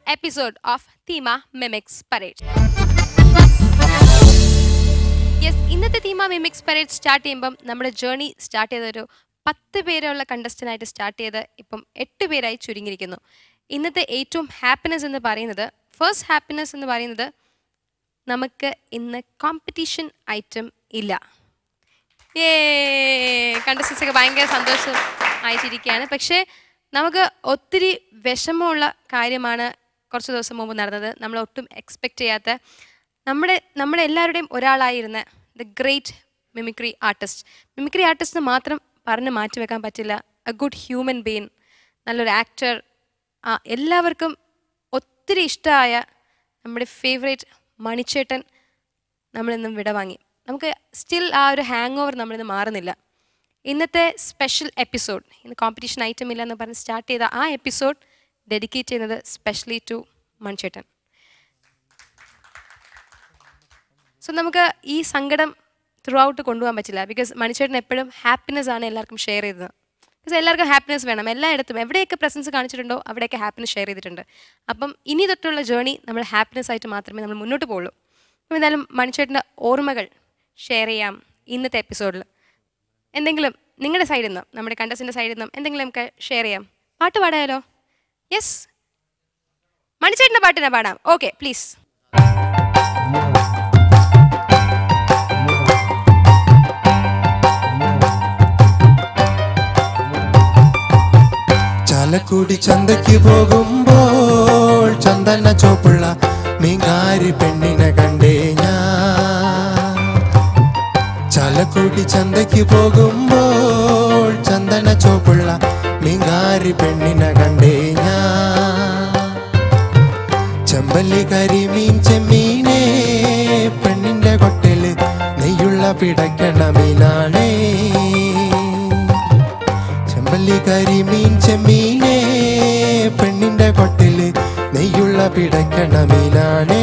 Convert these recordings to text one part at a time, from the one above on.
episode of Thema Mimics Parade. Yes ഇന്നത്തെ തീമ mimics parade start ചെയ്യുമ്പം നമ്മുടെ ജേർണി സ്റ്റാർട്ട് ചെയ്തൊരു പത്ത് പേരുള്ള കണ്ടസ്റ്റൻ്റായിട്ട് സ്റ്റാർട്ട് ചെയ്ത് ഇപ്പം എട്ട് പേരായി ചുരുങ്ങിയിരിക്കുന്നു ഇന്നത്തെ ഏറ്റവും ഹാപ്പിനെസ് എന്ന് പറയുന്നത് ഫസ്റ്റ് ഹാപ്പിനെസ് എന്ന് പറയുന്നത് നമുക്ക് ഇന്ന് കോമ്പറ്റീഷൻ ഐറ്റം ഇല്ല ഏ കണ്ടസ്റ്റൻസ് ഒക്കെ ഭയങ്കര സന്തോഷം ആയിട്ടിരിക്കുകയാണ് പക്ഷേ നമുക്ക് ഒത്തിരി വിഷമമുള്ള കാര്യമാണ് കുറച്ച് ദിവസം മുമ്പ് നടന്നത് നമ്മൾ ഒട്ടും എക്സ്പെക്റ്റ് ചെയ്യാത്ത നമ്മുടെ നമ്മുടെ എല്ലാവരുടെയും ഒരാളായിരുന്ന the great mimicry artist mimicry artist മാത്രം പറഞ്ഞ് മാറ്റിവെക്കാൻ പറ്റില്ല എ ഗുഡ് ഹ്യൂമൻ ബീൻ നല്ലൊരു ആക്ടർ ആ എല്ലാവർക്കും ഒത്തിരി ഇഷ്ടമായ നമ്മുടെ ഫേവറേറ്റ് മണിച്ചേട്ടൻ നമ്മളിന്നും വിടവാങ്ങി നമുക്ക് സ്റ്റിൽ ആ ഒരു ഹാങ് ഓവർ നമ്മളിന്ന് മാറുന്നില്ല ഇന്നത്തെ സ്പെഷ്യൽ എപ്പിസോഡ് ഇന്ന് കോമ്പറ്റീഷൻ ഐറ്റം ഇല്ല എന്ന് പറഞ്ഞ് സ്റ്റാർട്ട് ചെയ്ത ആ എപ്പിസോഡ് ഡെഡിക്കേറ്റ് ചെയ്യുന്നത് സ്പെഷ്യലി ടു മൺചേട്ടൻ സോ നമുക്ക് ഈ സങ്കടം ത്രൂ ഔട്ട് കൊണ്ടുപോകാൻ പറ്റില്ല ബിക്കോസ് മണിച്ചേട്ടൻ എപ്പോഴും ഹാപ്പിനെസ് ആണ് എല്ലാവർക്കും ഷെയർ ചെയ്തത് ബിക്കോസ് എല്ലാവർക്കും ഹാപ്പിനെസ് വേണം എല്ലായിടത്തും എവിടെയൊക്കെ പ്രസൻസ് കാണിച്ചിട്ടുണ്ടോ അവിടെയൊക്കെ ഹാപ്പിനെസ് ഷെയർ ചെയ്തിട്ടുണ്ട് അപ്പം ഇനി തൊട്ടുള്ള ജേർണി നമ്മൾ ഹാപ്പിനെസ് ആയിട്ട് മാത്രമേ നമ്മൾ മുന്നോട്ട് പോകുള്ളൂ അപ്പം എന്തായാലും മണിച്ചേട്ടൻ്റെ ഓർമ്മകൾ ഷെയർ ചെയ്യാം ഇന്നത്തെ എപ്പിസോഡിൽ എന്തെങ്കിലും നിങ്ങളുടെ സൈഡിൽ നിന്നും നമ്മുടെ കണ്ടസ്റ്റിൻ്റെ സൈഡിൽ നിന്നും എന്തെങ്കിലും നമുക്ക് ഷെയർ ചെയ്യാം പാട്ട് പാടായാലോ യെസ് മണിച്ചേട്ടൻ്റെ പാട്ട് ഞാൻ പാടാം ഓക്കെ പ്ലീസ് ചാലക്കുടി ചന്തയ്ക്ക് പോകുമ്പോൾ ചന്ദന ചോപ്പുള്ള മീങ്കാരി പെണ്ണിനെ കണ്ടേ ഞാൻ ചാലക്കുടി ചന്തയ്ക്ക് പോകുമ്പോൾ ചന്ദന ചോപ്പുള്ള മീങ്കാരി പെണ്ണിനെ കണ്ടേ ഞാൻ ചെമ്പല്ലി കരിമീൻ ചെമ്മീനേ പെണ്ണിന്റെ കൊട്ടില് നെയ്യുള്ള പിടക്കണ മീനാണേ ചെമ്പല്ലി കരിമീൻ ചെമ്മീനേ പെണ്ണിന്റെ കൊട്ടില് നെയ്യുള്ള പിടക്കണ മീനാണേ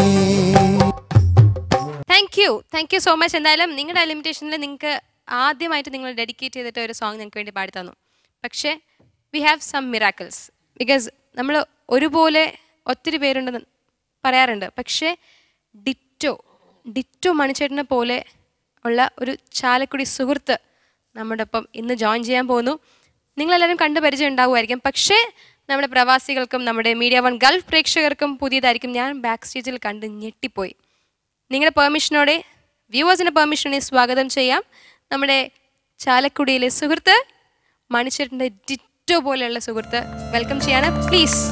thank you thank you so much എന്തായാലും നിങ്ങളുടെ ലിമിറ്റേഷനിൽ നിങ്ങൾക്ക് ആദ്യമായിട്ട് നിങ്ങൾ ഡെഡിക്കേറ്റ് ചെയ്തിട്ട് ഒരു സോങ് നിങ്ങൾക്ക് വേണ്ടി പാടി തന്നു പക്ഷേ we have some miracles because നമ്മൾ ഒരുപോലെ ഒത്തിരി പേരുണ്ടെന്ന് പറയാറുണ്ട് പക്ഷേ ഡിറ്റോ ഡിറ്റോ മണിച്ചേട്ടനെ പോലെ ഉള്ള ഒരു ചാലക്കുടി സുഹൃത്ത് നമ്മുടെ ഒപ്പം ഇന്ന് ജോയിൻ ചെയ്യാൻ പോകുന്നു നിങ്ങളെല്ലാവരും കണ്ടു പരിചയം ഉണ്ടാവുമായിരിക്കും പക്ഷേ നമ്മുടെ പ്രവാസികൾക്കും നമ്മുടെ മീഡിയ വൺ ഗൾഫ് പ്രേക്ഷകർക്കും പുതിയതായിരിക്കും ഞാൻ ബാക്ക് സ്റ്റേജിൽ കണ്ട് ഞെട്ടിപ്പോയി നിങ്ങളുടെ പെർമിഷനോടെ വ്യൂവേഴ്സിൻ്റെ പെർമിഷനോടെ സ്വാഗതം ചെയ്യാം നമ്മുടെ ചാലക്കുടിയിലെ സുഹൃത്ത് മണിച്ചേട്ടൻ്റെ ഡിറ്റോ പോലെയുള്ള സുഹൃത്ത് വെൽക്കം ചെയ്യാണ് പ്ലീസ്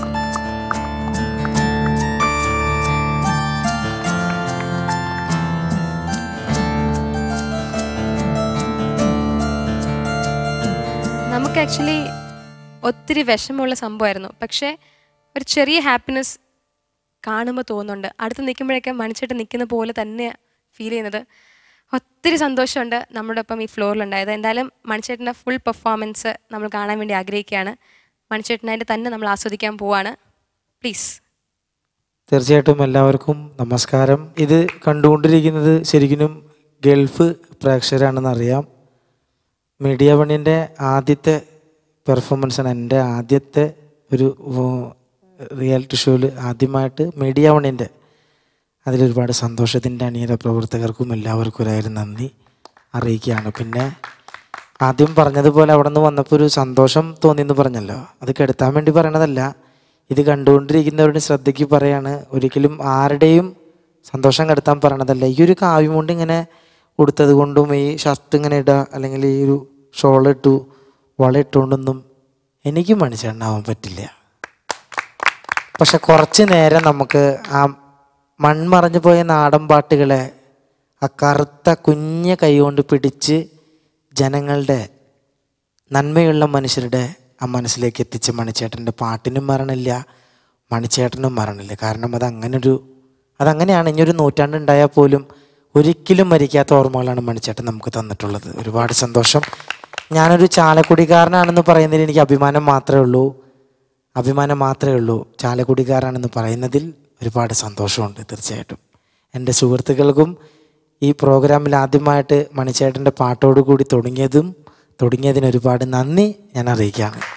നമുക്ക് ആക്ച്വലി ഒത്തിരി വിഷമമുള്ള സംഭവമായിരുന്നു പക്ഷേ ഒരു ചെറിയ ഹാപ്പിനെസ് കാണുമ്പോൾ തോന്നുന്നുണ്ട് അടുത്ത് നിൽക്കുമ്പോഴൊക്കെ മണിച്ചേട്ടൻ നിൽക്കുന്ന പോലെ തന്നെ ഫീൽ ചെയ്യുന്നത് ഒത്തിരി സന്തോഷമുണ്ട് നമ്മുടെ ഒപ്പം ഈ ഫ്ലോറിലുണ്ടായത് എന്തായാലും മണിച്ചേട്ടൻ്റെ ഫുൾ പെർഫോമൻസ് നമ്മൾ കാണാൻ വേണ്ടി ആഗ്രഹിക്കുകയാണ് മണിച്ചേട്ടനായിട്ട് തന്നെ നമ്മൾ ആസ്വദിക്കാൻ പോവാണ് പ്ലീസ് തീർച്ചയായിട്ടും എല്ലാവർക്കും നമസ്കാരം ഇത് കണ്ടുകൊണ്ടിരിക്കുന്നത് ശരിക്കും ഗൾഫ് പ്രേക്ഷകരാണെന്ന് അറിയാം മീഡിയ വണ്ണിൻ്റെ ആദ്യത്തെ പെർഫോമൻസാണ് എൻ്റെ ആദ്യത്തെ ഒരു റിയാലിറ്റി ഷോയിൽ ആദ്യമായിട്ട് മീഡിയ വണ്ണിൻ്റെ അതിലൊരുപാട് സന്തോഷത്തിൻ്റെ അണിയറ പ്രവർത്തകർക്കും എല്ലാവർക്കും ഒരായിരം നന്ദി അറിയിക്കുകയാണ് പിന്നെ ആദ്യം പറഞ്ഞതുപോലെ അവിടെ നിന്ന് വന്നപ്പോൾ ഒരു സന്തോഷം തോന്നിയെന്ന് പറഞ്ഞല്ലോ അത് കെടുത്താൻ വേണ്ടി പറയണതല്ല ഇത് കണ്ടുകൊണ്ടിരിക്കുന്നവരുടെ ശ്രദ്ധയ്ക്ക് പറയാണ് ഒരിക്കലും ആരുടെയും സന്തോഷം കെടുത്താൻ പറയണതല്ല ഈ ഒരു കാവ്യം കൊണ്ട് ഇങ്ങനെ ഉടുത്തത് കൊണ്ടും ഈ ഷർട്ട് ഇങ്ങനെ ഇടുക അല്ലെങ്കിൽ ഈ ഒരു ഷോൾ ഇട്ടു വള ഇട്ടുകൊണ്ടൊന്നും എനിക്ക് മനുഷ്യണ്ണാവാൻ പറ്റില്ല പക്ഷെ കുറച്ച് നേരം നമുക്ക് ആ മൺമറഞ്ഞു പോയ നാടൻ പാട്ടുകളെ ആ കറുത്ത കുഞ്ഞ കൈ കൊണ്ട് പിടിച്ച് ജനങ്ങളുടെ നന്മയുള്ള മനുഷ്യരുടെ ആ മനസ്സിലേക്ക് എത്തിച്ച മണിച്ചേട്ടൻ്റെ പാട്ടിനും മറണില്ല മണിച്ചേട്ടനും മറണില്ല കാരണം അത് അങ്ങനൊരു അതങ്ങനെയാണ് ഇനിയൊരു നൂറ്റാണ്ട് ഉണ്ടായാൽ പോലും ഒരിക്കലും മരിക്കാത്ത ഓർമ്മകളാണ് മണിച്ചേട്ടൻ നമുക്ക് തന്നിട്ടുള്ളത് ഒരുപാട് സന്തോഷം ഞാനൊരു ചാലക്കുടിക്കാരനാണെന്ന് പറയുന്നതിൽ എനിക്ക് അഭിമാനം മാത്രമേ ഉള്ളൂ അഭിമാനം മാത്രമേ ഉള്ളൂ ചാലക്കുടിക്കാരാണെന്ന് പറയുന്നതിൽ ഒരുപാട് സന്തോഷമുണ്ട് തീർച്ചയായിട്ടും എൻ്റെ സുഹൃത്തുക്കൾക്കും ഈ പ്രോഗ്രാമിൽ ആദ്യമായിട്ട് മണിച്ചേട്ടൻ്റെ പാട്ടോട് കൂടി തുടങ്ങിയതും തുടങ്ങിയതിന് ഒരുപാട് നന്ദി ഞാൻ അറിയിക്കുകയാണ്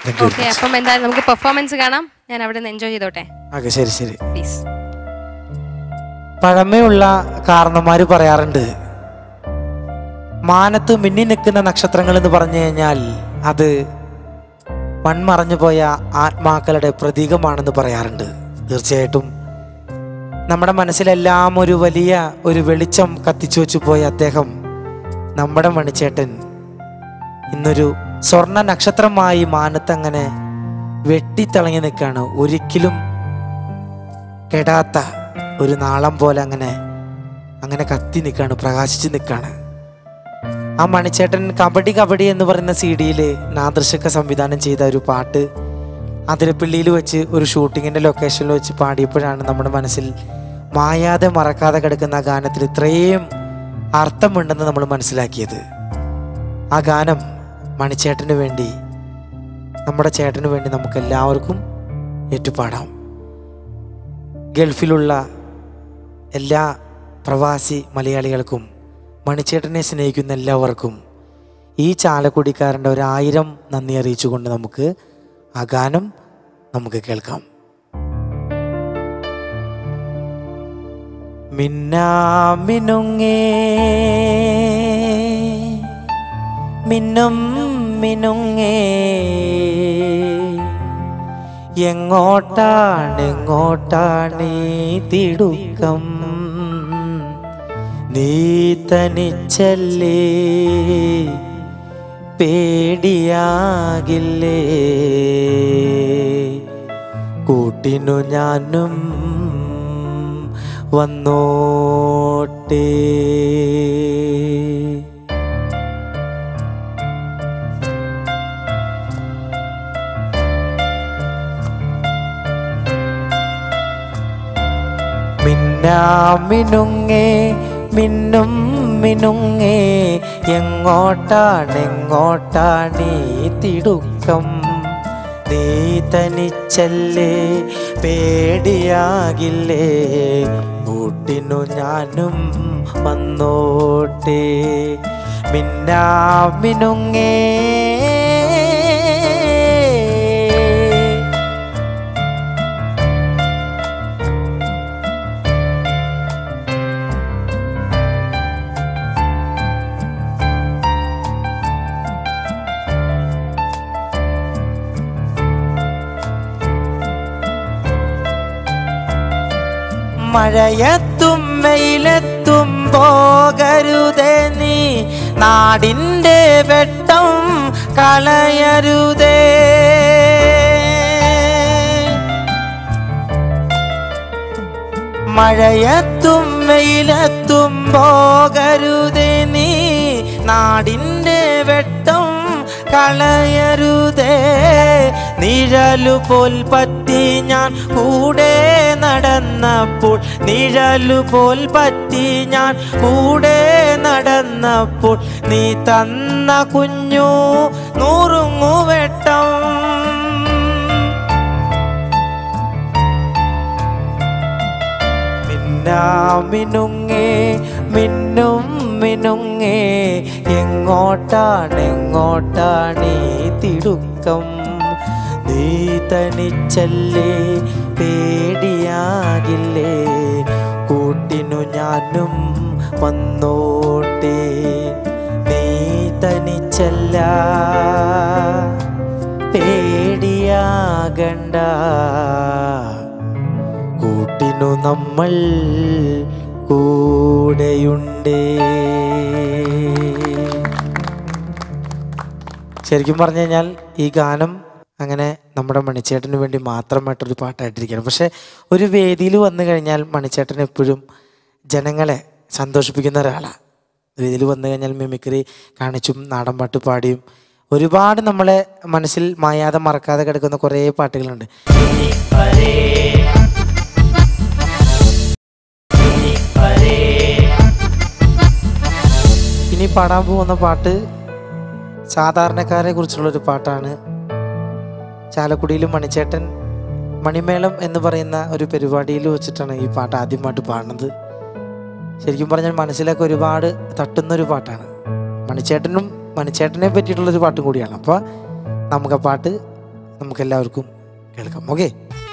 Thank you very okay much. അപ്പം എന്തായാലും നമുക്ക് പെർഫോമൻസ് കാണാം ഞാൻ അവിടെ നിന്ന് എൻജോയ് ചെയ്തോട്ടെ ഓക്കെ ശരി ശരി പ്ലീസ് പഴമയുള്ള കാരണന്മാര് പറയാറുണ്ട് മാനത്ത് മിന്നി നിൽക്കുന്ന നക്ഷത്രങ്ങൾ എന്ന് പറഞ്ഞു കഴിഞ്ഞാൽ അത് മൺമറഞ്ഞു പോയ ആത്മാക്കളുടെ പ്രതീകമാണെന്ന് പറയാറുണ്ട് തീർച്ചയായിട്ടും നമ്മുടെ മനസ്സിലെല്ലാം ഒരു വലിയ ഒരു വെളിച്ചം കത്തിച്ചു വെച്ചു പോയ അദ്ദേഹം നമ്മുടെ മണിച്ചേട്ടൻ ഇന്നൊരു സ്വർണ്ണ നക്ഷത്രമായി മാനത്തങ്ങനെ വെട്ടിത്തിളങ്ങി നിൽക്കുകയാണ് ഒരിക്കലും കെടാത്ത ഒരു നാളം പോലെ അങ്ങനെ അങ്ങനെ കത്തി നിൽക്കുകയാണ് പ്രകാശിച്ച് നിൽക്കുകയാണ് ആ മണിച്ചേട്ടൻ കബഡി കബഡി എന്ന് പറയുന്ന സി ഡിയിൽ നാദൃശക്ക സംവിധാനം ചെയ്ത ഒരു പാട്ട് അതിരപ്പള്ളിയിൽ വെച്ച് ഒരു ഷൂട്ടിങ്ങിൻ്റെ ലൊക്കേഷനിൽ വെച്ച് പാടിയപ്പോഴാണ് നമ്മുടെ മനസ്സിൽ മായാതെ മറക്കാതെ കിടക്കുന്ന ആ ഗാനത്തിൽ ഇത്രയും അർത്ഥമുണ്ടെന്ന് നമ്മൾ മനസ്സിലാക്കിയത് ആ ഗാനം മണിച്ചേട്ടന് വേണ്ടി നമ്മുടെ ചേട്ടന് വേണ്ടി നമുക്ക് എല്ലാവർക്കും ഏറ്റുപാടാം ഗൾഫിലുള്ള എല്ലാ പ്രവാസി മലയാളികൾക്കും മണിച്ചേട്ടനെ സ്നേഹിക്കുന്ന എല്ലാവർക്കും ഈ ചാലക്കുടിക്കാരൻ്റെ ഒരായിരം നന്ദി അറിയിച്ചുകൊണ്ട് നമുക്ക് ആ ഗാനം നമുക്ക് കേൾക്കാം മിന്നാമിനുങ്ങേ മിന്നും മിനുങ്ങേ എങ്ങോട്ടാണ് എങ്ങോട്ടാണ് ഈ തിടുക്കം നീ തനിച്ചല്ലേ പേടിയാകില്ലേ കൂട്ടിനു ഞാനും വന്നോട്ടേ മിന്നാമിനുങ്ങേ മിന്നും മിനുങ്ങേ എങ്ങോട്ടാണ് എങ്ങോട്ടാണ് ഈ തിടുക്കം നീ തനിച്ചല്ലേ പേടിയാകില്ലേ കൂട്ടിനു ഞാനും വന്നോട്ടെ മിന്നാമിനുങ്ങേ മഴയത്തും വെയിലത്തും പോകരുതേ നീ നാടിൻ്റെ വെട്ടം കളയരുതേ മഴയത്തും വെയിലത്തും പോകരുതേ നീ നാടിൻ്റെ വെട്ടം കളയരുതേ നിഴലു പോൽ പറ്റി ഞാൻ കൂടെ നടന്നപ്പോൾ നിഴലു പോൽ പറ്റി ഞാൻ കൂടെ നടന്നപ്പോൾ നീ തന്ന കുഞ്ഞു നൂറുങ്ങുവെട്ടം മിന്നാമിനുങ്ങേ മിന്നും മിനുങ്ങേ എങ്ങോട്ടാണ് എങ്ങോട്ടാണ് ഈ തിടുക്കം നീ തനിച്ചല്ലേ പേടിയാകില്ലേ കൂട്ടിനു ഞാനും വന്നോട്ടെ നീ തനിച്ചല്ല പേടിയാകണ്ട കൂട്ടിനു നമ്മൾ കൂടെയുണ്ട് ശരിക്കും പറഞ്ഞു കഴിഞ്ഞാൽ ഈ ഗാനം അങ്ങനെ നമ്മുടെ മണിച്ചേട്ടന് വേണ്ടി മാത്രമായിട്ടൊരു പാട്ടായിട്ടിരിക്കുകയാണ് പക്ഷെ ഒരു വേദിയിൽ വന്നു കഴിഞ്ഞാൽ മണിച്ചേട്ടൻ എപ്പോഴും ജനങ്ങളെ സന്തോഷിപ്പിക്കുന്ന ഒരാളാണ് വേദിയിൽ വന്നു കഴിഞ്ഞാൽ മിമിക്രി കാണിച്ചും നാടൻ പാട്ട് പാടിയും ഒരുപാട് നമ്മളെ മനസ്സിൽ മായാതെ മറക്കാതെ കിടക്കുന്ന കുറേ പാട്ടുകളുണ്ട് ഇനി പാടാൻ പോകുന്ന പാട്ട് സാധാരണക്കാരെ കുറിച്ചുള്ളൊരു പാട്ടാണ് ചാലക്കുടിയിൽ മണിച്ചേട്ടൻ മണിമേളം എന്ന് പറയുന്ന ഒരു പരിപാടിയിൽ വെച്ചിട്ടാണ് ഈ പാട്ട് ആദ്യമായിട്ട് പാടുന്നത് ശരിക്കും പറഞ്ഞാൽ മനസ്സിലൊക്കെ ഒരുപാട് തട്ടുന്നൊരു പാട്ടാണ് മണിച്ചേട്ടനും മണിച്ചേട്ടനെ പറ്റിയിട്ടുള്ളൊരു പാട്ടും കൂടിയാണ് അപ്പോൾ നമുക്ക് ആ പാട്ട് നമുക്കെല്ലാവർക്കും കേൾക്കാം ഓക്കെ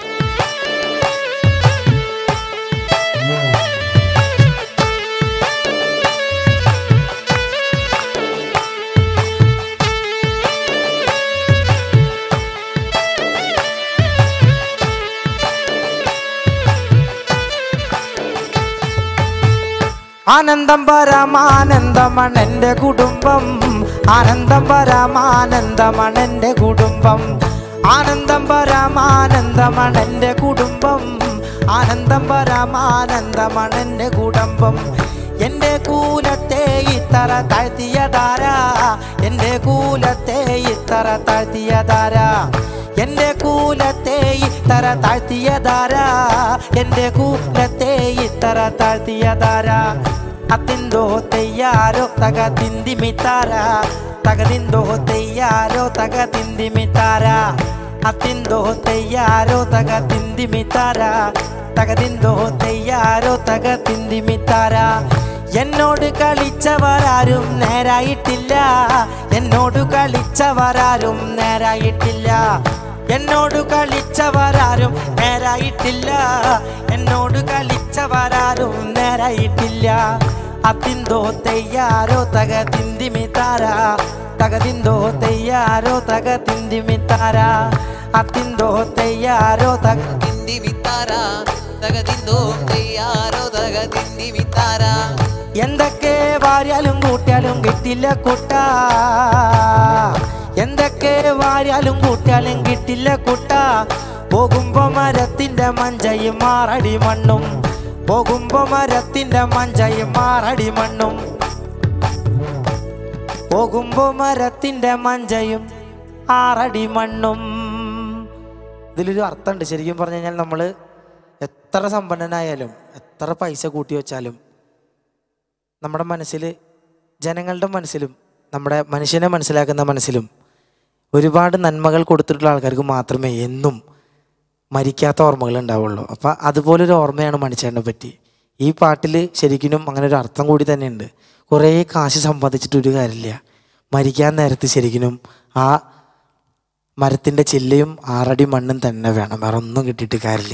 ആനന്ദം പരമാനന്ദമാണ് എൻ്റെ കുടുംബം ആനന്ദം പരമാനന്ദമാണ് എൻ്റെ കുടുംബം ആനന്ദം പരമാനന്ദമാണ് എൻ്റെ കുടുംബം ആനന്ദം പരമാനന്ദമാണ് എൻ്റെ കുടുംബം എൻ്റെ കൂലത്തെ ഇത്തറ താഴ്ത്തിയതാര എൻ്റെ കൂലത്തെ ഇത്തറ താഴ്ത്തിയതാര എൻ്റെ കൂലത്തെ ഇത്തറ താഴ്ത്തിയതാര എൻ്റെ കൂലത്തെ ഇത്തറ താഴ്ത്തിയതാര അത്തിന്തോ തെയ്യാരോ തക തിന്തിമിത്താര തകതിന്തോ തെയ്യാരോ തക തിന്തിമിത്താര അത്തിന്തോ തെയ്യാരോ തക തിന്തിമിത്താര തകതിന്തോ തെയ്യാരോ തക തിന്തിമിത്താര എന്നോട് കളിച്ചവരാരും നേരായിട്ടില്ല എന്നോട് കളിച്ചവരാരും നേരായിട്ടില്ല എന്നോട് കളിച്ചവരാരും നേരായിട്ടില്ല എന്നോട് കളിച്ചവരാരും നേരായിട്ടില്ല അത്തിന്തോ തെയ്യാരോ തക തിന്തിമിത്താര തകതിന്തോ തെയ്യാരോ തക തിന്തിമിത്താര അത്തിന്തോ തെയ്യാരോ തക ತಿಂದಿ ಮಿತ್ತಾರ ತಗದಿಂದು ಕೈಯಾರೋ ತಗ ತಿಂದಿ ಮಿತ್ತಾರ എന്തൊക്കെ വാരിയാലും കൂട്ടിയാലും കിട്ടില്ല കുട്ട എന്തൊക്കെ വാരിയാലും കൂട്ടിയാലും കിട്ടില്ല കുട്ട പോകുമ്പോ മരത്തിന്റെ മഞ്ചയും മാറടി മണ്ണും പോകുമ്പോ മരത്തിന്റെ മഞ്ചയും മാറടി മണ്ണും പോകുമ്പോ മരത്തിന്റെ മഞ്ചയും ആറടി മണ്ണും ഇതിലൊരു അർത്ഥമുണ്ട് ശരിക്കും പറഞ്ഞു കഴിഞ്ഞാൽ നമ്മൾ എത്ര സമ്പന്നനായാലും എത്ര പൈസ കൂട്ടി വെച്ചാലും നമ്മുടെ മനസ്സിൽ ജനങ്ങളുടെ മനസ്സിലും നമ്മുടെ മനുഷ്യനെ മനസ്സിലാക്കുന്ന മനസ്സിലും ഒരുപാട് നന്മകൾ കൊടുത്തിട്ടുള്ള ആൾക്കാർക്ക് മാത്രമേ എന്നും മരിക്കാത്ത ഓർമ്മകൾ ഉണ്ടാവുള്ളൂ അപ്പം അതുപോലൊരു ഓർമ്മയാണ് മണിച്ചേട്ടനെ പറ്റി ഈ പാട്ടിൽ ശരിക്കും അങ്ങനെ ഒരു അർത്ഥം കൂടി തന്നെയുണ്ട് കുറേ കാശ് സമ്പാദിച്ചിട്ട് ഒരു കാര്യമില്ല മരിക്കാൻ നേരത്ത് ശരിക്കും ആ മരത്തിൻ്റെ ചില്ലയും ആറടി മണ്ണും തന്നെ വേണം വേറെ ഒന്നും കിട്ടിയിട്ട് കാര്യമില്ല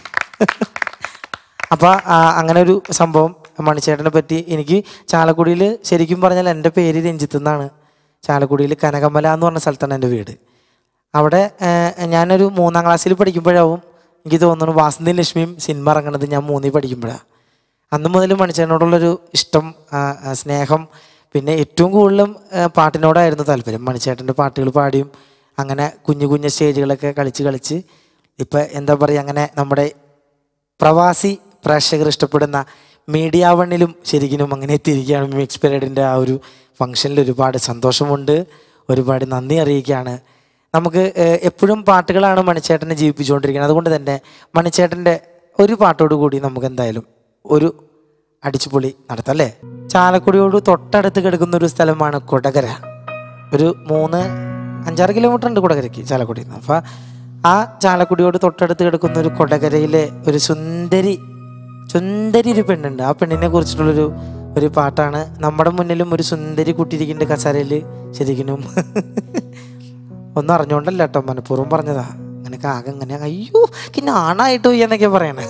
അപ്പോൾ അങ്ങനെ ഒരു സംഭവം മണിച്ചേട്ടനെ പറ്റി എനിക്ക് ചാലക്കുടിയിൽ ശരിക്കും പറഞ്ഞാൽ എൻ്റെ പേര് രഞ്ജിത്ത് എന്നാണ് ചാലക്കുടിയിൽ കനകമല എന്ന് പറഞ്ഞ സ്ഥലത്താണ് എൻ്റെ വീട് അവിടെ ആ, ഞാനൊരു മൂന്നാം ക്ലാസ്സിൽ പഠിക്കുമ്പോഴാവും എനിക്ക് തോന്നുന്നു വാസന്തിയും ലക്ഷ്മിയും സിനിമ ഇറങ്ങണത് ഞാൻ മൂന്നിൽ പഠിക്കുമ്പോഴാണ് അന്ന് മുതൽ മണിച്ചേട്ടനോടുള്ളൊരു ഇഷ്ടം ആ, ആ, സ്നേഹം പിന്നെ ഏറ്റവും കൂടുതലും ആ, പാട്ടിനോടായിരുന്നു താല്പര്യം മണിച്ചേട്ടൻ്റെ പാട്ടുകൾ പാടിയും അങ്ങനെ കുഞ്ഞു കുഞ്ഞു സ്റ്റേജുകളൊക്കെ കളിച്ച് കളിച്ച് ഇപ്പം എന്താ പറയുക അങ്ങനെ നമ്മുടെ പ്രവാസി പ്രേക്ഷകർ ഇഷ്ടപ്പെടുന്ന മീഡിയ വണ്ണിലും ശരിക്കും അങ്ങനെ എത്തിയിരിക്കുകയാണ് മിക്സ് പീരീഡിൻ്റെ ആ ഒരു ഫംഗ്ഷനിൽ ഒരുപാട് സന്തോഷമുണ്ട് ഒരുപാട് നന്ദി അറിയിക്കുകയാണ് നമുക്ക് ഏഹ്, എപ്പോഴും പാട്ടുകളാണ് മണിച്ചേട്ടനെ ജീവിപ്പിച്ചുകൊണ്ടിരിക്കുന്നത് അതുകൊണ്ട് തന്നെ മണിച്ചേട്ടൻ്റെ ഒരു പാട്ടോട് കൂടി നമുക്ക് എന്തായാലും ഒരു അടിച്ചുപൊളി നടത്താം അല്ലേ ചാലക്കുടിയോട് തൊട്ടടുത്ത് കിടക്കുന്ന ഒരു സ്ഥലമാണ് കൊടകര ഒരു മൂന്ന് അഞ്ചാറ് കിലോമീറ്റർ ഉണ്ട് കൊടകരയ്ക്ക് ചാലക്കുടിയിൽ നിന്ന് അപ്പോൾ ആ ചാലക്കുടിയോട് തൊട്ടടുത്ത് കിടക്കുന്ന ഒരു കൊടകരയിലെ ഒരു സുന്ദരി സുന്ദരി ഒരു പെണ്ണുണ്ട് ആ പെണ്ണിനെ കുറിച്ചിട്ടുള്ളൊരു ഒരു പാട്ടാണ് നമ്മുടെ മുന്നിലും ഒരു സുന്ദരി കുട്ടിയിരിക്കുന്നുണ്ട് കസേരയിൽ ശരിക്കും ഒന്നും അറിഞ്ഞോണ്ടല്ല കേട്ടോ മനഃപൂർവ്വം പറഞ്ഞതാ അങ്ങനെ ആകെ അങ്ങനെ അയ്യോ പിന്നെ ആണായിട്ട് പോയി എന്നൊക്കെ പറയണേ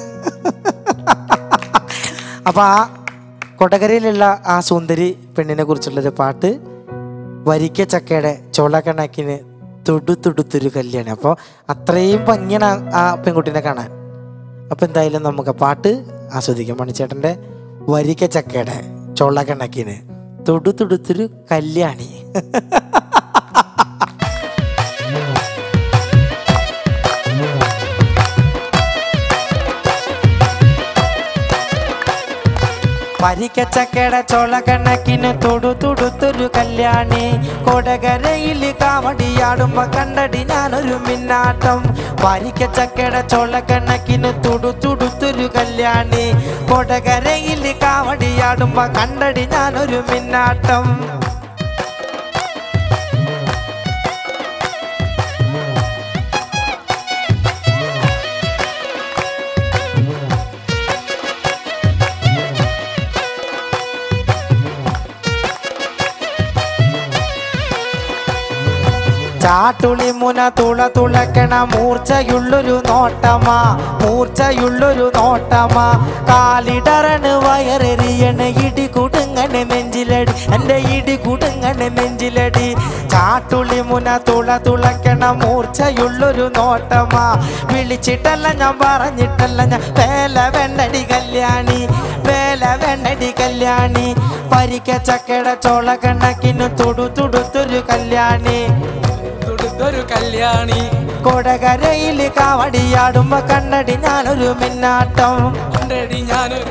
അപ്പൊ ആ കൊടകരയിലുള്ള ആ സുന്ദരി പെണ്ണിനെ കുറിച്ചുള്ളൊരു പാട്ട് വരിക്ക ചക്കയുടെ ചോളക്കണക്കിന് തൊടു തൊടുത്തൊരു കല്യാണം അപ്പോൾ അത്രയും ഭംഗിയാണ് ആ- ആ പെൺകുട്ടീനെ കാണാൻ അപ്പോൾ എന്തായാലും നമുക്ക് ആ പാട്ട് ആസ്വദിക്കാം മണിച്ചേട്ടൻ്റെ വരിക്ക ചക്കയുടെ ചോളക്കണക്കിന് തൊടു തൊടുത്തൊരു കല്യാണി പരിക്കച്ചക്കട ചോളക്കണക്കിന് തൊടു തൊടുത്തൊരു കല്യാണി കൊടകരയിൽ കാവടിയാടുമ്പോ കണ്ടടി ഞാനൊരു മിന്നാട്ടം പരിക്കച്ചക്കട ചോളക്കണക്കിന് തൊടു തൊടുത്തൊരു കല്യാണി കൊടകരയിൽ കാവടിയാടുമ്പോ കണ്ടടി ഞാനൊരു മിന്നാട്ടം ചാട്ടുളി മുന തുള തുളക്കണ മൂർച്ചയുള്ളൊരു നോട്ടമാ മൂർച്ചയുള്ളൊരു നോട്ടമാ കാലിടറണ് വയറെറിയണ് ഇടി കുടുങ്ങണ് നെഞ്ചിലടി എൻ്റെ ഇടി കുടുങ്ങണ് നെഞ്ചിലടി ചാട്ടുളി മുന തുള തുളക്കണ മൂർച്ചയുള്ളൊരു നോട്ടമാ വിളിച്ചിട്ടല്ല ഞാൻ പറഞ്ഞിട്ടല്ല ഞാൻ വേല വെണ്ണടി കല്യാണി വേല വെണ്ണടി കല്യാണി പരിക്ക ചക്കട ചോള കണക്കിന് തുടു തുടുത്തൊരു കല്യാണി തുടുത്തൊരു കല്യാണി കൊടകരയിൽ കാവടിയാടുമ്പോ കണ്ണടി ഞാനൊരു മിന്നാട്ടം ഉണ്ടടി ഞാനൊരു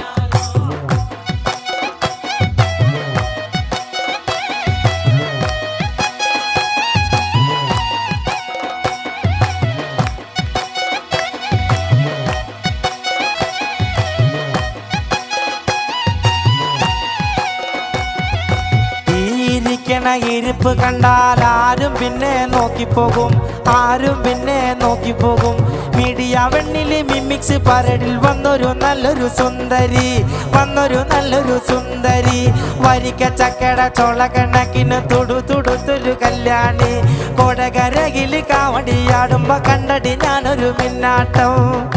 ഇരിക്കണ ഇരിപ്പ് കണ്ടാൽ ആരും പിന്നെ നോക്കിപ്പോകും ആരും പിന്നെ നോക്കിപ്പോകും മീഡിയ വെണ്ണില് മിമിക്സ് പരടിൽ വന്നൊരു നല്ലൊരു സുന്ദരി വന്നൊരു നല്ലൊരു സുന്ദരി വരിക്ക ചക്കട ചോള കണക്കിന് തുടു തുടുത്തൊരു കല്യാണി കൊടകരകില് കാവടിയാടുമ്പോ കണ്ടടി ഞാനൊരു മിന്നാട്ടം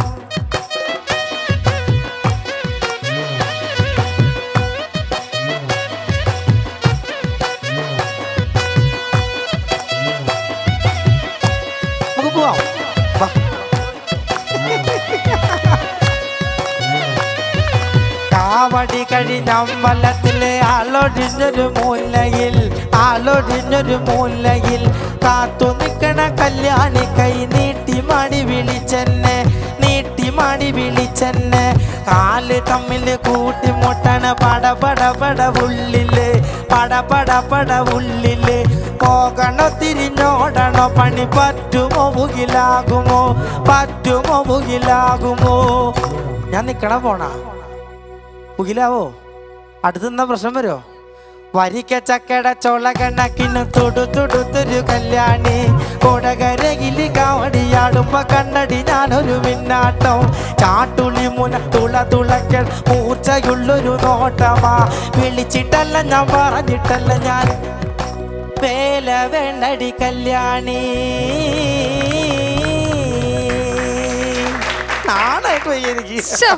നമുക്ക് പോവാം വാ കാവടി കഴിഞ്ഞമ്പലത്തിലെ ആളൊടിഞ്ഞൊരു മൂലയിൽ ആളൊടിഞ്ഞൊരു മൂലയിൽ കാത്തു നിൽക്കണ കല്യാണി കൈ നീട്ടി മാടി വിളിച്ചെന്നെ നീട്ടി മാടി വിളിച്ചെന്നെ കാല് തമ്മിൽ കൂട്ടിമുട്ടണ പട പട പട ഉള്ളില് പട പട പട ഉള്ളില് പോകണോ തിരിഞ്ഞോടണോ പണി പറ്റുമോ മുകിലാകുമോ പറ്റുമോ മുകിലാകുമോ ഞാൻ നിക്കണ പോണാ മുകിലാവോ അടുത്ത് നിന്ന പ്രശ്നം വരുമോ വരിക്ക ചക്കട ചോള കണക്കിന് തുടു തുടുത്തൊരു കല്യാണി കൊടകരകില് കാവടിയാടുമ്പോ കണ്ണടി ഞാനൊരു മിന്നാട്ടം ചാട്ടുളി മുന തുള തുളക്കൽ മൂർച്ചയുള്ളൊരു നോട്ടമാ വിളിച്ചിട്ടല്ല ഞാൻ പറഞ്ഞിട്ടല്ല ഞാൻ വേല വെണ്ണടി കല്യാണി നാണായിട്ട് പോയി എനിക്ക് ശ്ശോ.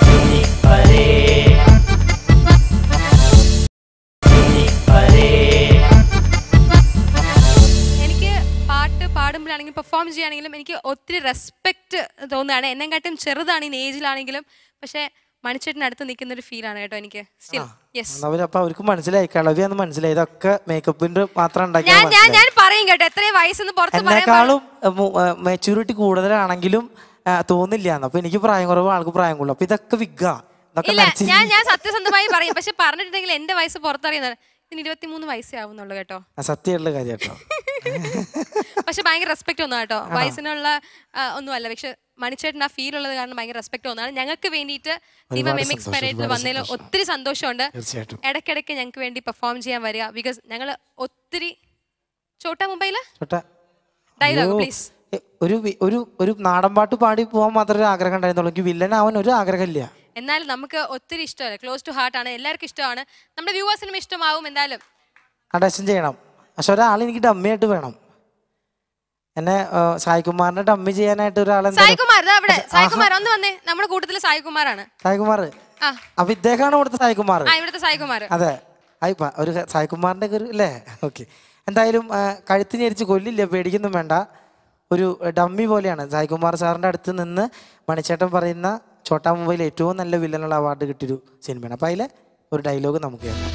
എനിക്ക് പാട്ട് പാടുമ്പോഴാണെങ്കിലും പെർഫോം ചെയ്യുകയാണെങ്കിലും എനിക്ക് ഒത്തിരി റെസ്പെക്റ്റ് തോന്നുകയാണ് എന്നെക്കാട്ടും ചെറുതാണ് ഈ ഏജിലാണെങ്കിലും പക്ഷേ മണിച്ചേട്ടനടുത്ത് നിൽക്കുന്ന ഒരു ഫീലാണ് കേട്ടോ എനിക്ക് സ്റ്റിൽ യെസ് അവരപ്പൊ അവർക്ക് മനസ്സിലായി കളവിയാന്ന് മനസ്സിലായി ഇതൊക്കെ മേക്കപ്പിന്റെ മാത്രം ഉണ്ടാക്കിയാ ഞാൻ ഞാൻ മനസ്സിലായി. ഞാൻ പറയും കേട്ടോ എത്രയും വയസ്സെന്ന് പുറത്ത് പറയാൻ പാടില്ല. എന്നെക്കാളും മെച്യൂരിറ്റി കൂടുതലാണെങ്കിലും ആ, തോന്നില്ല അപ്പൊ എനിക്ക് പ്രായം കുറവ് ആൾക്ക് പ്രായം കൂടുതൽ അപ്പൊ ഇതൊക്കെ വിഗ ഇതൊക്കെ ഇല്ല നടിച്ച് ഞാൻ ഞാൻ സത്യസന്ധമായി പറയും പക്ഷെ പറഞ്ഞിട്ടുണ്ടെങ്കിൽ എന്റെ വയസ്സ് പുറത്തറിയുന്നത് ഇതിന് ഇരുപത്തിമൂന്ന് വയസ്സേ ആവുന്നുള്ളൂ കേട്ടോ ആ, സത്യമുള്ള കാര്യം കേട്ടോ പക്ഷെ ഭയങ്കര റെസ്പെക്ട് ഒന്നും കേട്ടോ വയസ്സിനുള്ള ആ, ഒന്നുമല്ല പക്ഷെ മണിച്ചേട്ടൻ ആ ഫീൽ ഉള്ളത് കാരണം ഭയങ്കര റെസ്പെക്ട് ഒന്നാണ് ഞങ്ങൾക്ക് വേണ്ടിയിട്ട് ദിവ ഒരുപാട് മെമിക്സ് സന്തോഷം, പരേഡിൽ ഒരുപാട് വന്നതിൽ സന്തോഷം. ഒത്തിരി സന്തോഷമുണ്ട് തീർച്ചയായിട്ടും ഇടയ്ക്കിടയ്ക്ക് ഞങ്ങൾക്ക് വേണ്ടി പെർഫോം ചെയ്യാൻ വരിക ബിക്കോസ് ഞങ്ങൾ ഒത്തിരി ചോട്ടാ മുംബൈയില് ചോട്ടാ ഡയലോഗ് അയ്യോ, പ്ലീസ് എ, ഒരു വി- ഒരു ഒരു നാടൻ പാട്ട് പാടി പോകാൻ മാത്രമേ ഒരു ആഗ്രഹം ഉണ്ടായിരുന്നുള്ളൂ എനിക്ക് വില്ലനാവാൻ ഒരു ആഗ്രഹമില്ല എന്നാലും നമുക്ക് ഒത്തിരി ഇഷ്ടമല്ല ക്ലോസ് ടു ഹാർട്ട് ആണ് എല്ലാവർക്കും ഇഷ്ടമാണ് നമ്മുടെ വ്യൂവേഴ്സിനും ഇഷ്ടമാവും എന്തായാലും അഡക്ഷൻ ചെയ്യണം പക്ഷെ ഒരാൾ എനിക്ക് ഡമ്മിയായിട്ട് വേണം എന്നെ ആ, സായികുമാറിന്റെ ഡമ്മി ചെയ്യാനായിട്ട് ഒരാൾ സായികുമാർ ദാ അവിടെ സായികുമാർ ഒന്ന് വന്നേ നമ്മുടെ കൂട്ടത്തിൽ സായികുമാറാണ് സായികുമാർ ആ അപ്പൊ ഇദ്ദേഹമാണ് ഇവിടുത്തെ സായികുമാർ ആ ഇവിടുത്തെ സായികുമാർ അതെ ആയി പ- ഒരു സായികുമാറിന്റെ ഒക്കെ ഒരു അല്ലേ ഓക്കെ എന്തായാലും ആ, കഴുത്ത് ഞെരിച്ച് കൊല്ലില്ല പേടിക്കൊന്നും വേണ്ട ഒരു ഡമ്മി പോലെയാണ് സായികുമാർ സാറിന്റെ അടുത്ത് നിന്ന് മണിച്ചേട്ടൻ പറയുന്ന ചോട്ടാ മുംബൈയിൽ ഏറ്റവും നല്ല വില്ലനുള്ള അവാർഡ് കിട്ടിയൊരു സിനിമയാണ് അപ്പൊ അതിലെ ഒരു ഡയലോഗ് നമുക്ക് കേൾക്കാം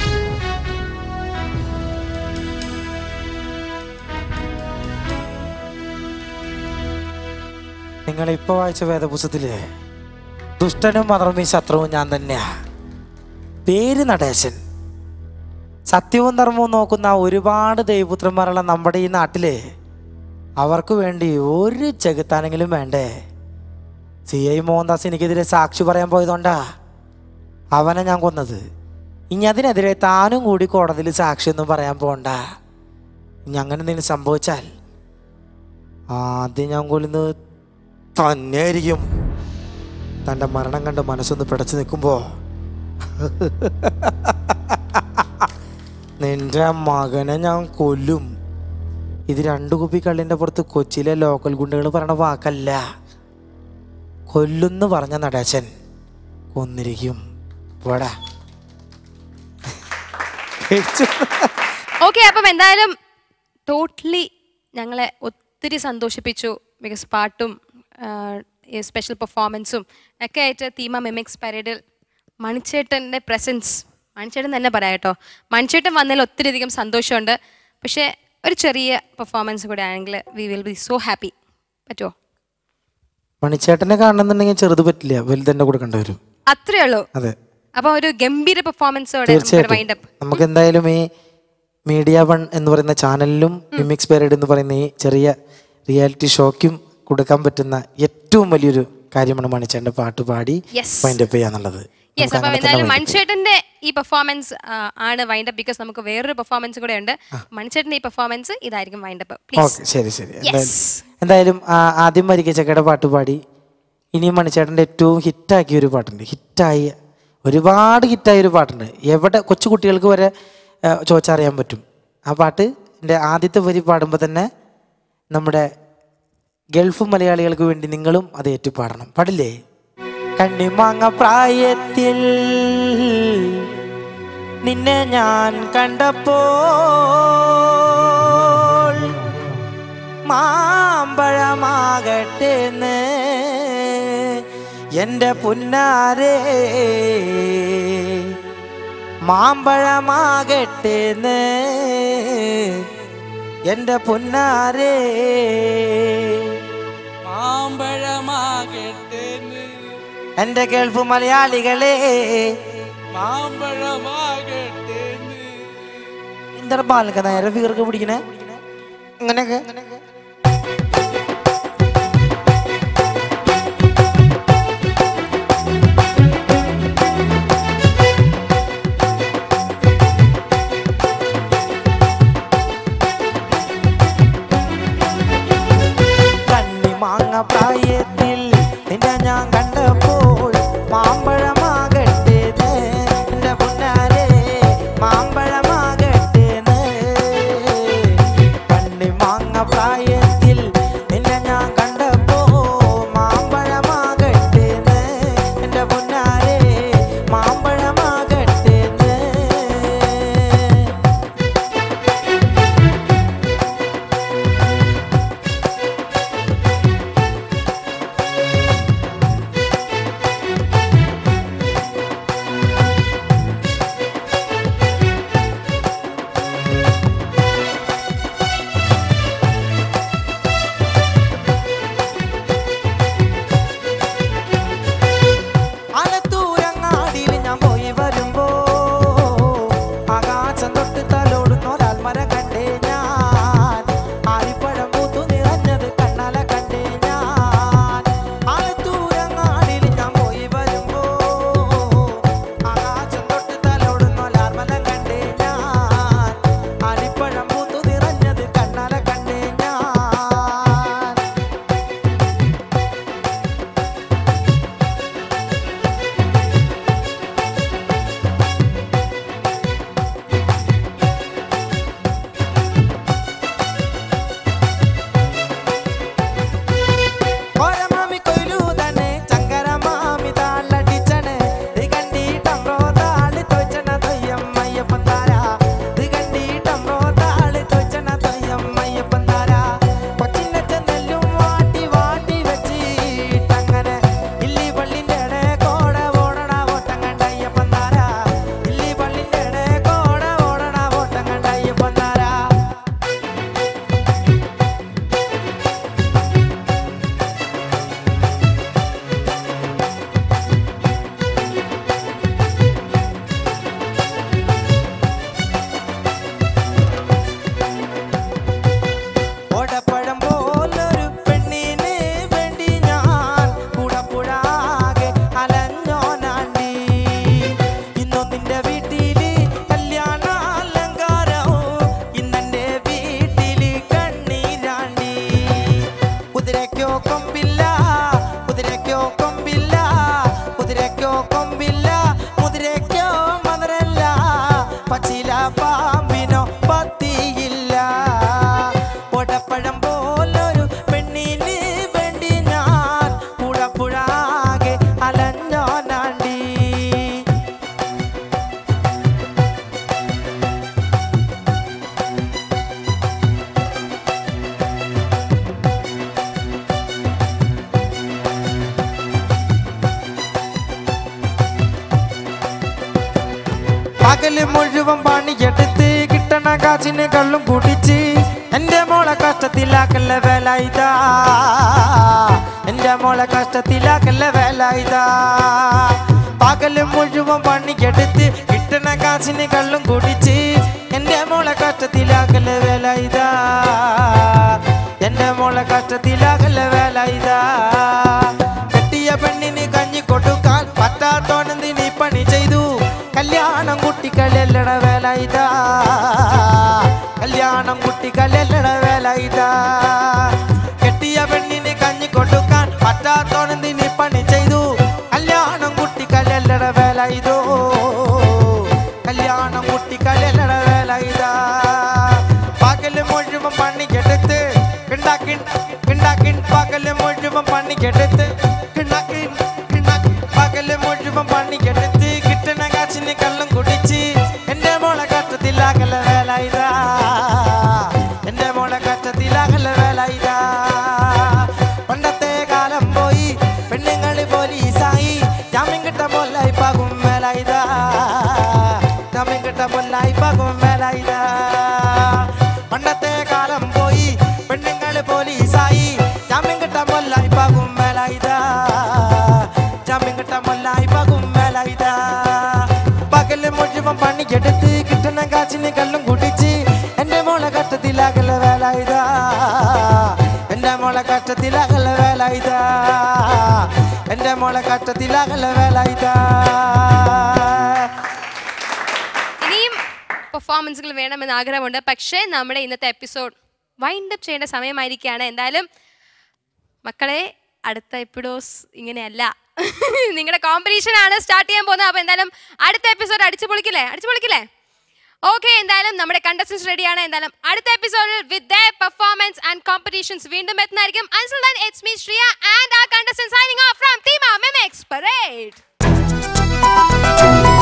നിങ്ങൾ ഇപ്പൊ വായിച്ച വേദപുസ്തകത്തില് ദുഷ്ടനും മതർമ്മി ശത്രുവും ഞാൻ തന്നെയാ പേര് നടേശൻ സത്യവും ധർമ്മവും നോക്കുന്ന ഒരുപാട് ദൈവപുത്രന്മാരുള്ള നമ്മുടെ ഈ നാട്ടില് അവർക്ക് വേണ്ടി ഒരു ചെകുത്താനെങ്കിലും വേണ്ടേ സി ഐ മോഹൻദാസ് എനിക്കെതിരെ സാക്ഷി പറയാൻ പോയതുകൊണ്ടാ അവനെ ഞാൻ കൊന്നത് ഇനി അതിനെതിരെ താനും കൂടി കോടതിയിൽ സാക്ഷിയൊന്നും പറയാൻ പോകണ്ട ഇനി അങ്ങനെ എന്തെങ്കിലും സംഭവിച്ചാൽ ആദ്യം ഞാൻ കൊല്ലുന്നത് തന്നെയായിരിക്കും തൻ്റെ മരണം കണ്ട് മനസ്സൊന്ന് പിടച്ചു നിൽക്കുമ്പോ നിന്റെ മകനെ ഞാൻ കൊല്ലും ഇത് രണ്ടു കുപ്പി കള്ളിൻ്റെ പുറത്ത് കൊച്ചിയിലെ ലോക്കൽ ഗുണ്ടകൾ പറയണ വാക്കല്ല കൊല്ലുന്ന് പറഞ്ഞ നടേശൻ കൊന്നിരിക്കും പോടാ ഓക്കെ അപ്പം എന്തായാലും ടോട്ടലി ഞങ്ങളെ ഒത്തിരി സന്തോഷിപ്പിച്ചു ബിക്കോസ് പാട്ടും സ്പെഷ്യൽ പെർഫോമൻസും ഒക്കെ ആയിട്ട് തീമ മിമിക്സ് പരേഡിൽ മണിച്ചേട്ടൻ്റെ പ്രസൻസ് മണിച്ചേട്ടൻ തന്നെ പറയാം കേട്ടോ മണിച്ചേട്ടൻ വന്നതിൽ ഒത്തിരി അധികം സന്തോഷമുണ്ട് പക്ഷേ ഒരു ചെറിയ പെർഫോമൻസ് കൂടെ ആണെങ്കിൽ we will be so happy പറ്റുമോ മണിച്ചേട്ടനെ കാണണമെന്നുണ്ടെങ്കിൽ ചെറുത് പറ്റില്ല വലുതന്നെ കൊടുക്കേണ്ടി വരും അത്രേ ഉള്ളൂ അതെ അപ്പോൾ ഒരു ഗംഭീര പെർഫോമൻസോടെ വൈൻഡ് തീർച്ചയായിട്ടും അപ്പ് നമുക്ക് എന്തായാലും ഈ മീഡിയ വൺ എന്ന് പറയുന്ന ചാനലിലും മിമിക്സ് പേരഡ് എന്ന് പറയുന്ന ഈ ചെറിയ റിയാലിറ്റി ഷോയ്ക്കും കൊടുക്കാൻ പറ്റുന്ന ഏറ്റവും വലിയൊരു കാര്യമാണ് മണിച്ചേട്ടൻ്റെ പാട്ട് പാടി Yes. വൈൻഡപ്പ് ചെയ്യാന്നുള്ളത് യെസ് നമുക്ക് അപ്പം അങ്ങനെ തന്നെ എന്തായാലും wind up ചെയ്യാം. മണിച്ചേട്ടന്റെ ഈ പെർഫോമൻസ് ആണ് വൈൻഡ് അപ്പ് ബിക്കോസ് നമുക്ക് വേറൊരു പെർഫോമൻസ് കൂടെ ഉണ്ട് മണിച്ചേട്ടന്റെ ഈ പെർഫോമൻസ് ഇതായിരിക്കും വൈൻഡ് അപ്പ് പ്ലീസ് ഓക്കെ ശരി ശരി എന്തായാലും എന്തായാലും ആ, ആദ്യം മരിക്കച്ചക്കയുടെ പാട്ട് പാടി ഇനിയും മണിച്ചേട്ടൻ്റെ ഏറ്റവും ഹിറ്റാക്കിയ ഒരു പാട്ടുണ്ട് ഹിറ്റായി ഒരുപാട് ഹിറ്റായ ഒരു പാട്ടുണ്ട് എവിടെ കൊച്ചു കുട്ടികൾക്ക് വരെ ആ, ചോദിച്ചറിയാൻ പറ്റും ആ പാട്ട് എൻ്റെ ആദ്യത്തെ വരി പാടുമ്പോൾ തന്നെ നമ്മുടെ ഗൾഫ് മലയാളികൾക്ക് വേണ്ടി നിങ്ങളും അത് ഏറ്റുപാടണം പാടില്ലേ കണ്ണിമാങ്ങ പ്രായത്തിൽ നിന്നെ ഞാൻ കണ്ടപ്പോൾ മാമ്പഴമാകട്ടെ എൻ്റെ പുന്നാരേ മാമ്പഴമാകട്ടെ എൻ്റെ പുന്നാരേ മാമ്പഴമാകട്ടേന്ന് എൻ്റെ കേൾപ്പ് മലയാളികളെ മാമ്പഴമാകട്ടേന്ന് എന്താണ് ബാലക്ക നേരെ ഫിഗർക്ക് പിടിക്കണേ ഇങ്ങനെയൊക്കെ കണ്ണിമാങ്ങ പ്രായത്തിൽ നിന്നെ ഞാൻ കണ്ടപ്പോൾ മാമ്പഴമാകട്ടെ എന്റെ പുന്നാരെ മാമ്പഴമാകട്ടെ കണ്ണിമാങ്ങ പ്രായത്തിൽ നിന്നെ ഞാൻ കണ്ടപ്പോ മാമ്പഴമാകട്ടെ എന്റെ പുന്നാരെ മാമ്പഴമാകട്ടെ ആലത്തൂരങ്ങാടിയിൽ ഞാൻ പോയി വരുമ്പോ ആകാശം തൊട്ട് തലോടുന്ന ഒരാൽമരം കണ്ടേ ഞാൻ ആലിപ്പഴം പൂത്തു നിറഞ്ഞത് കണ്ണാല കണ്ടേ ഞാൻ ആലത്തൂരങ്ങാടിയിൽ ഞാൻ പോയി വരുമ്പോ ആകാശം തൊട്ട് തലോടുന്ന ഒരാൽമരം കണ്ടേ ഞാൻ ആലിപ്പഴം പൂത്തു നിറഞ്ഞത് കണ്ണാല കണ്ടേ ഞാൻ ഓരമാമി കൊയിലൂതനെ ചങ്കരമാമി താളടിച്ചനെ ഇത് കണ്ടിട്ടമ്രോ താളി തൊയ്ച്ചന തൊയ്യമ്മയ്യപ്പൻ താര ഇത് കണ്ടിട്ടമ്രോ താളി തൊയ്ച്ചന തൊയ്യമ്മയ്യപ്പൻ താര കൊച്ചിനച്ച നെല്ലും വാട്ടി വാട്ടി വെച്ചിട്ടങ്ങനെ ഇല്ലി പള്ളിൻ്റെ ഇടേ കോട ഓടണ ഓട്ടം കണ്ട അയ്യപ്പൻ താര ഇല്ലി പള്ളിൻ്റെ ഇടേ കോട ഓടണ ഓട്ടം കണ്ട അയ്യപ്പൻ താര ഓടപ്പഴം പോലൊരു പെണ്ണിന് വേണ്ടി ഞാൻ കൂടപ്പുഴാകെ അലഞ്ഞോനാണ്ടി ഇന്നു നിന്റെ വീട്ടില് കല്യാണ അലങ്കാരവും ഇന്നെന്റെ വീട്ടില് കണ്ണീരാണ്ടി കുതിരയ്ക്കോ കൊമ്പില്ല കുതിരയ്ക്കോ കൊമ്പില്ല കുതിരയ്ക്കോ കൊമ്പില്ല മുതിരയ്ക്കോ മധുരല്ല പച്ചില പാമ്പിനോ പത്തിയില്ല പകല് മുഴുവൻ പണിയെടുത്ത് കിട്ടണ കാശിന് കള്ളും കുടിച്ച് എന്റെ മോളെ കഷ്ടത്തിലാക്കല്ല വേല ഇതാ എന്റെ മോളെ കഷ്ടത്തിലാക്കല്ല വേല ഇതാ പകല് മുഴുവൻ പണിയെടുത്ത് കിട്ടണ കാശിന് കള്ളും കുടിച്ച് എന്റെ മോളെ കഷ്ടത്തിലാക്കല്ല വേല ഇതാ എന്റെ മോളെ കഷ്ടത്തിലാക്കല്ല വേല ഇതാ കെട്ടിയ പെണ്ണിന് കഞ്ഞി കൊടുക്കാൻ പറ്റാത്തോണെന്തിന് പണി ചെയ്തു കല്യാണം കുട്ടികളെല്ലട വേല ഇതാ കല്യാണം കുട്ടികളെല്ലട വേല ഇതാ കെട്ടിയ പെണ്ണിന് കഞ്ഞി കൊടുക്കാൻ പറ്റാത്തോണെന്തിന് പണി ചെയ്തു കല്യാണം കുട്ടികളെല്ലട വേല ഇതോ കല്യാണം കുട്ടികളെല്ലട വേല ഇതാ പകല് മുഴുവൻ പണിക്കെടുത്ത് കിണ്ടാക്കിൻ കിണ്ടാക്കിൻ പകല് മുഴുവൻ പണിക്കെടുത്ത് കിണ്ടാക്കിൻ കിണ്ടാക്കിൻ പകല് മുഴുവൻ പണിക്കെടുത്ത് കിട്ടണ കാശിന് കള്ളും കുടിച്ച് എന്റെ മോളെ കഷ്ടത്തിലാകല വേല ഇതാ എന്റെ മോളെ കഷ്ടത്തിലാകല വേല ഇതാ പണ്ടത്തെ കാലം പോയി പെണ്ണുങ്ങള് പോലീസായി ജാമ്യം കിട്ട പോലായി പാകും വേല ഇതാ ജാമ്യം കിട്ട പോലായി പാകും വേല ഇതാ പണ്ടത്തെ കാലം പോയി പെണ്ണുങ്ങള് പോലീസായി ജാമ്യം കിട്ട പോലായി പാകും വേല ഇതാ ജാമ്യം കിട്ട പോലായി പാകും വേല ഇതാ പകല് മുഴുവൻ പണിയെടുത്ത് കിട്ടണ കാച്ചിന് കള്ളും കുടിച്ച് എന്റെ മോളെ കഷ്ടത്തിലാകല വേല ഇതാ എന്റെ മോളെ കഷ്ടത്തിലാകല വേല ഇതാ എന്റെ മോളെ കഷ്ടത്തിലാകല വേല ഇതാ ഇനിയും പെർഫോമൻസുകൾ വേണമെന്ന് ആഗ്രഹമുണ്ട് പക്ഷേ നമ്മുടെ ഇന്നത്തെ എപ്പിസോഡ് വൈൻഡ് അപ്പ് ചെയ്യേണ്ട സമയമായിരിക്കുകയാണ് എന്തായാലും മക്കളെ അടുത്ത എപ്പിഡോസ് ഇങ്ങനെയല്ല നിങ്ങളുടെ കോമ്പറ്റീഷൻ ആണ് സ്റ്റാർട്ട് ചെയ്യാൻ പോകുന്നത് അപ്പോൾ എന്തായാലും അടുത്ത എപ്പിസോഡ് അടിച്ചു പൊളിക്കില്ലേ അടിച്ചു പൊളിക്കില്ലേ ഓക്കെ എന്തായാലും നമ്മുടെ കണ്ടസ്റ്റൻസ് റെഡിയാണ് എന്തായാലും അടുത്ത എപ്പിസോഡിൽ വിത്ത് പെർഫോമൻസ് ആൻഡ് കോമ്പറ്റീഷൻസ് വീണ്ടും എത്തുന്നതായിരിക്കും അൻസൽ ദാൻ ഇറ്റ്സ് മീ ശ്രിയ ആൻഡ് ആ contestants signing off from team mimics parade